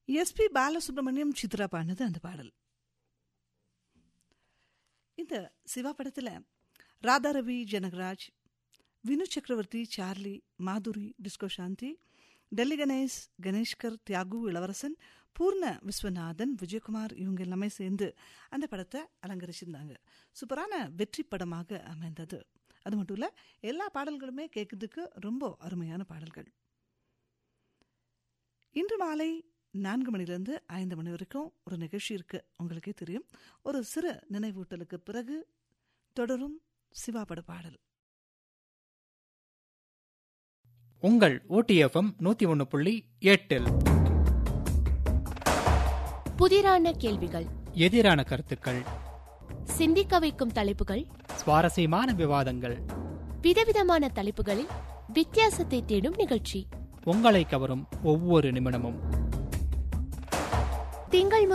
SP Balasubramaniam Chitra பாடினது அந்த பாடல் இந்த சிவா படத்தில் ராதாரவி ஜனகராஜ் வினு சக்கரவர்த்தி சார்லி மாதுரி டிஸ்கோ சாந்தி டெல்லி கணேஷ் கணேஷ்கர் தியாகு இளவரசன் பூர்ண விஸ்வநாதன் விஜயகுமார் இவங்க எல்லாமே சேர்ந்து அந்த படத்தை அலங்கரிச்சிருந்தாங்க சூப்பரான வெற்றி படமாக அமைந்தது அது மட்டும் இல்லை எல்லா பாடல்களுமே கேட்கறதுக்கு ரொம்ப அருமையான பாடல்கள் இன்று மாலை நான்கு மணிலேருந்து ஐந்து மணி வரைக்கும் ஒரு நிகழ்ச்சி இருக்கு உங்களுக்கே தெரியும் ஒரு சிறு நினைவூட்டலுக்கு பிறகு தொடரும் சிவா பட பாடல் உங்கள் ஓடிஎஃப்எம் நூத்தி ஒன்னு புள்ளி எட்டில் புதிரான கேள்விகள் எதிரான கருத்துக்கள் சிந்திக்க வைக்கும் தலைப்புகள் சுவாரஸ்யமான விவாதங்கள் விதவிதமான தலைப்புகளில் வித்தியாசத்தை தேடும் நிகழ்ச்சி உங்களை கவரும் ஒவ்வொரு நிமிடமும் திங்கள்